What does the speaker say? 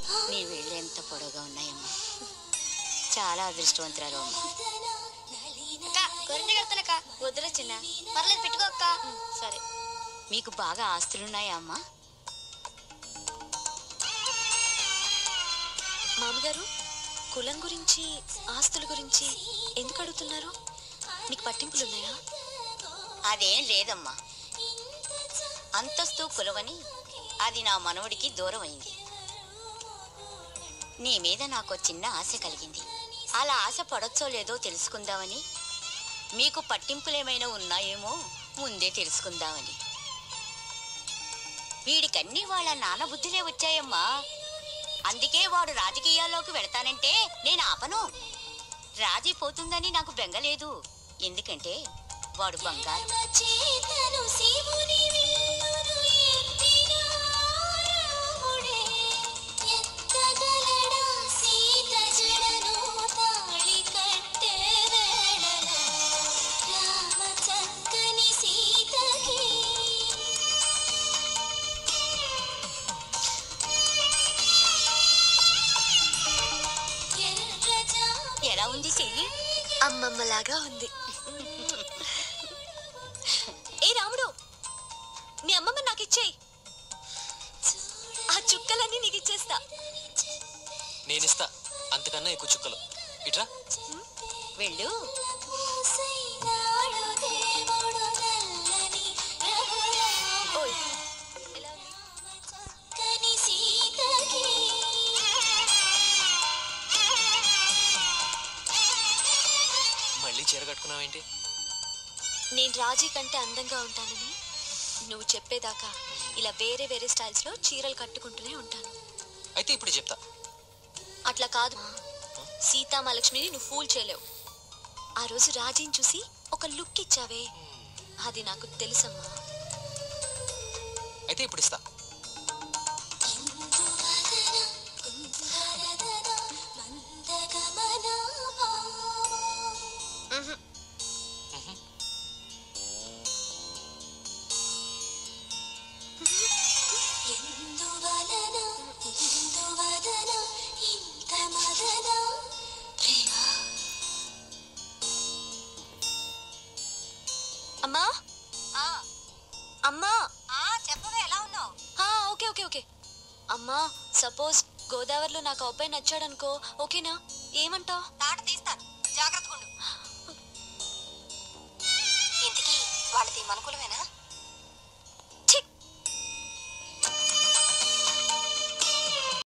నీ వేళ్ళు ఎంత పొడవుగా ఉన్నాయమ్మా చాలా అదృష్టవంతురాలు అమ్మా గొర్రెంట కడతానక్క వద్దురా చిన్న పర్లేదు పెట్టుకో అక్క సరే మీకు బాగా ఆస్తులున్నాయా అమ్మా మామగారు కులం గురించి ఆస్తుల గురించి ఎందుకు అడుగుతున్నారు మీకు పట్టింపులున్నాయా అదేం లేదమ్మా అంతస్తు కులవని అది నా మనవడికి దూరం అయింది నీ మీద నాకు చిన్న ఆశ కలిగింది అలా ఆశ పడొచ్చో లేదో తెలుసుకుందామని మీకు పట్టింపులేమైనా ఉన్నాయేమో ముందే తెలుసుకుందామని వీడికన్నీ వాళ్ళ నాన్న బుద్ధిలే వచ్చాయమ్మా అందుకే వాడు రాజకీయాల్లోకి వెళతానంటే నేను ఆపను రాజీ పోతుందని నాకు బెంగలేదు ఎందుకంటే వాడు బంగారం చేతను శివుని విల్లును ఎత్తిన రాముడే ఎత్తగలడా సీత జడను తాళి కట్టే వేళలో రామ చక్కని సీతకి ఎర్రజా ఎలా ఉంది చెయ్యి అమ్మమ్మలాగా ఉంది ఏ రాముడు నీ అమ్మమ్మ నాకు ఇచ్చేయి ఆ చుక్కలన్నీ నీకు ఇచ్చేస్తా నేనిస్తా అంతకన్నా ఎక్కువ చుక్కలు ఇట్రా వెళ్ళు పూసైనాడు దేవుడు నల్లని రఘురామ ఓయ్ చక్కని సీతకి మళ్ళీ చీర కట్టుకున్నావేంటి నేను రాజీ కంటే అందంగా ఉంటానని నువ్వు చెప్పేదాకా ఇలా వేరే వేరే స్టైల్స్ లో చీరలు కట్టుకుంటూనే ఉంటాను అయితే ఇప్పుడు చెప్తా అట్లా కాదు సీతామహాలక్ష్మిని నువ్వు ఫూల్ చేయలేవు ఆ రోజు రాజీని చూసి ఒక లుక్ ఇచ్చావే అది నాకు తెలుసమ్మా అయితే ఇప్పుడు ఇస్తా ఇందువదన కుందరదన మందగమన భావం ఎందువలన ఇందువదన ఇంత మదన ప్రేమ అమ్మా అమ్మా చెప్పవే ఎలా ఉన్నావు ఆ, ఓకే ఓకే ఓకే అమ్మా సపోజ్ గోదావరిలో నాకు ఆ అబ్బాయి నచ్చాడనుకో ఓకేనా ఏమంటావ్ తాట తీస్తాను జాగ్రత్తగా ఉండు ఇంతకీ వాళ్ళది మనకులమేనా